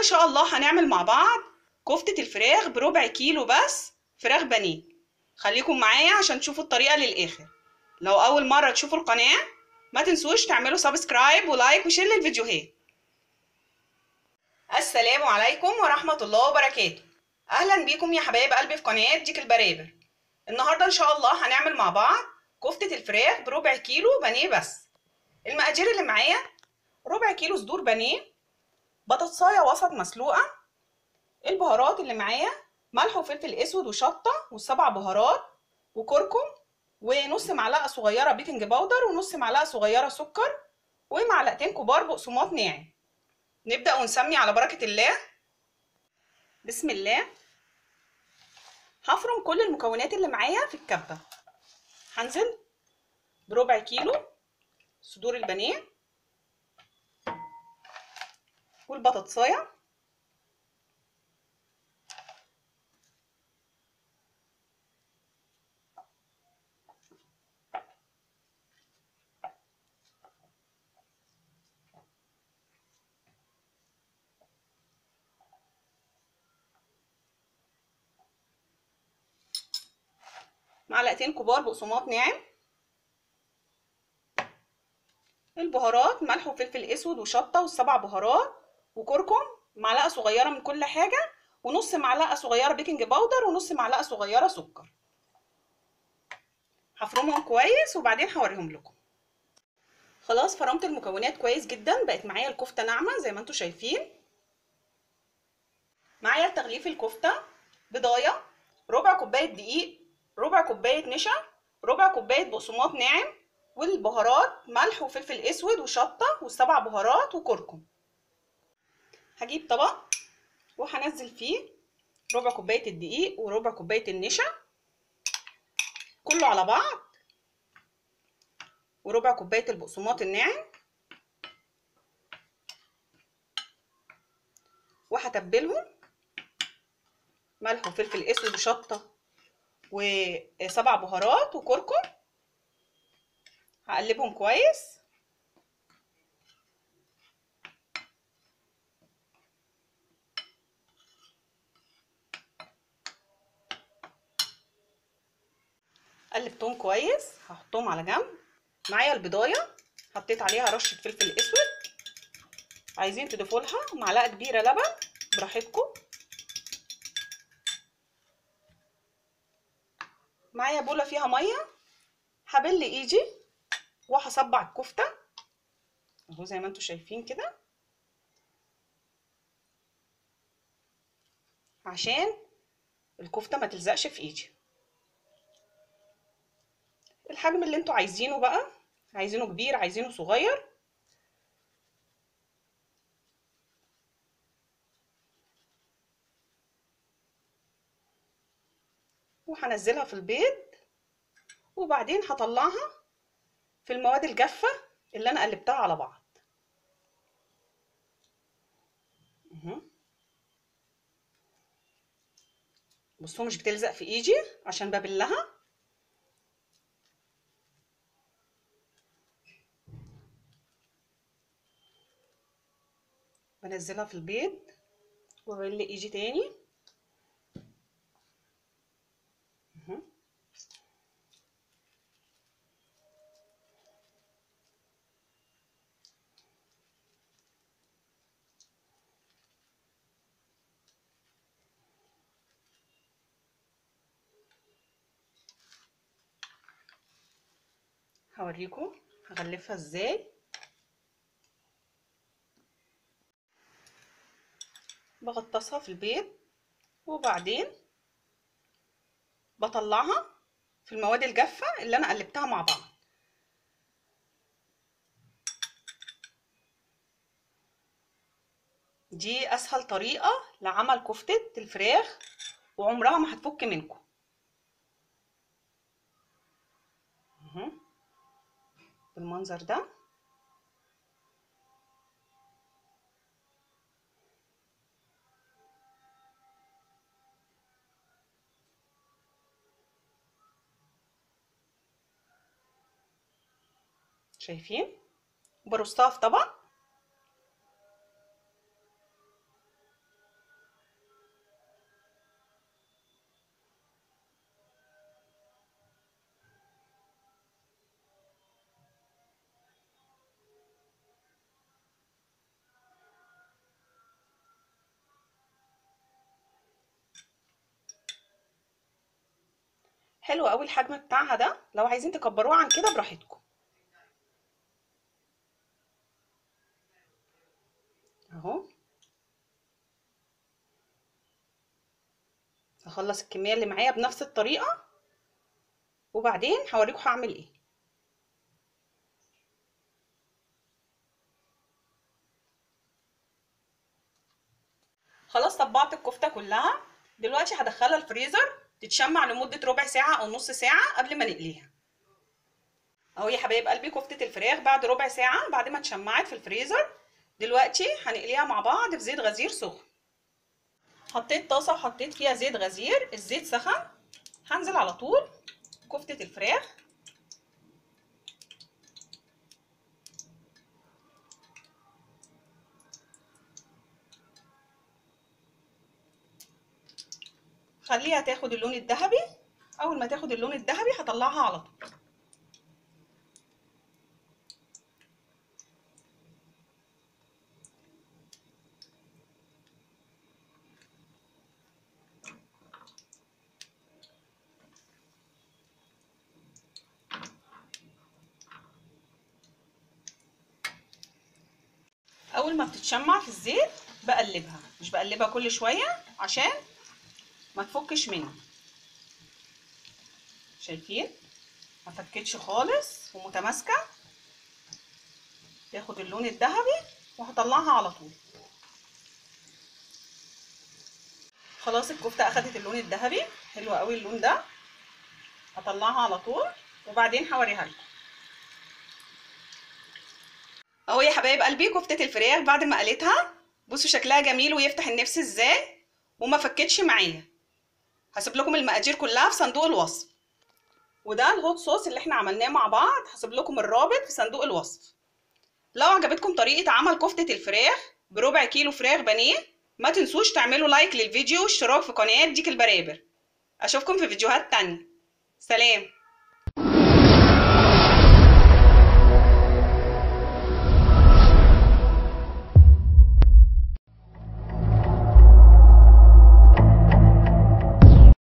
ان شاء الله هنعمل مع بعض كفتة الفراخ بربع كيلو بس فراخ بانيه خليكم معايا عشان تشوفوا الطريقة للآخر لو أول مرة تشوفوا القناة ما تنسوش تعملوا سبسكرايب ولايك وشير للفيديوهات السلام عليكم ورحمة الله وبركاته أهلا بيكم يا حبايب قلبي في قناة ديك البرابر النهاردة إن شاء الله هنعمل مع بعض كفتة الفراخ بربع كيلو بانيه بس المقادير اللي معايا ربع كيلو صدور بانيه بطاطساية وسط مسلوقة البهارات اللي معايا ملح وفلفل اسود وشطة والسبع بهارات وكركم ونص معلقة صغيرة بيكنج باودر ونص معلقة صغيرة سكر ومعلقتين كبار بقسماط ناعم نبدأ ونسمي على بركة الله بسم الله هفرم كل المكونات اللي معايا في الكبة هنزل بربع كيلو صدور البانيه والبطاطسايه معلقتين كبار بقسماط ناعم البهارات ملح وفلفل اسود وشطه والسبع بهارات وكركم معلقه صغيره من كل حاجه ونص معلقه صغيره بيكنج باودر ونص معلقه صغيره سكر هفرمهم كويس وبعدين هوريهم لكم خلاص فرمت المكونات كويس جدا بقت معايا الكفته ناعمه زي ما انتم شايفين معايا تغليف الكفته بضايه ربع كوبايه دقيق ربع كوبايه نشا ربع كوبايه بقسماط ناعم والبهارات ملح وفلفل اسود وشطه والسبع بهارات وكركم هجيب طبق وهنزل فيه ربع كوبايه الدقيق وربع كوبايه النشا كله على بعض وربع كوبايه البقسماط الناعم وهتبلهم ملح وفلفل اسود وشطه وسبع بهارات وكركم هقلبهم كويس قلبتهم كويس هحطهم على جنب معايا البضايه حطيت عليها رشه فلفل اسود عايزين تضيفوا لها معلقه كبيره لبن براحتكم معايا بوله فيها ميه هبل ايدي وهصبع الكفته اهو زي ما انتم شايفين كده عشان الكفته ما تلزقش في ايدي الحجم اللي انتوا عايزينه بقى عايزينه كبير عايزينه صغير وهنزلها في البيض وبعدين هطلعها في المواد الجافة اللي انا قلبتها على بعض بصوا مش بتلزق في ايدي عشان ببلها بنزلها في البيض وببل ايدي تاني هوريكم هغلفها ازاي بغطسها في البيض وبعدين بطلعها في المواد الجافة اللي انا قلبتها مع بعض دي اسهل طريقة لعمل كفتة الفراخ وعمرها ما هتفك منكم بالمنظر ده شايفين برصها في طبق حلو قوي الحجم بتاعها ده لو عايزين تكبروه عن كده براحتكم اهو هخلص الكميه اللي معايا بنفس الطريقه وبعدين هوريكم هعمل ايه خلاص طبعت الكفته كلها دلوقتي هدخلها الفريزر تتشمع لمده ربع ساعه او نص ساعه قبل ما نقليها اهو يا حبايب قلبي كفته الفراخ بعد ربع ساعه بعد ما اتشمعت في الفريزر دلوقتي هنقليها مع بعض في زيت غزير سخن حطيت طاسه وحطيت فيها زيت غزير الزيت سخن هنزل على طول كفته الفراخ خليها تاخد اللون الذهبي اول ما تاخد اللون الذهبي هطلعها على طول اول ما بتتشمع في الزيت بقلبها مش بقلبها كل شويه عشان ما تفكش مني شايفين ما فكتش خالص ومتماسكه تاخد اللون الذهبي وهطلعها على طول خلاص الكفته اخدت اللون الذهبي حلو قوي اللون ده هطلعها على طول وبعدين هوريها لكم اهو يا حبايب قلبي كفته الفراخ بعد ما قليتها بصوا شكلها جميل ويفتح النفس ازاي وما فكتش معايا هسيب لكم المقادير كلها في صندوق الوصف وده الهوت صوص اللي احنا عملناه مع بعض هسيب لكم الرابط في صندوق الوصف لو عجبتكم طريقه عمل كفته الفراخ بربع كيلو فراخ بانيه ما تنسوش تعملوا لايك للفيديو واشتراك في قناه ديك البرابر اشوفكم في فيديوهات تانية سلام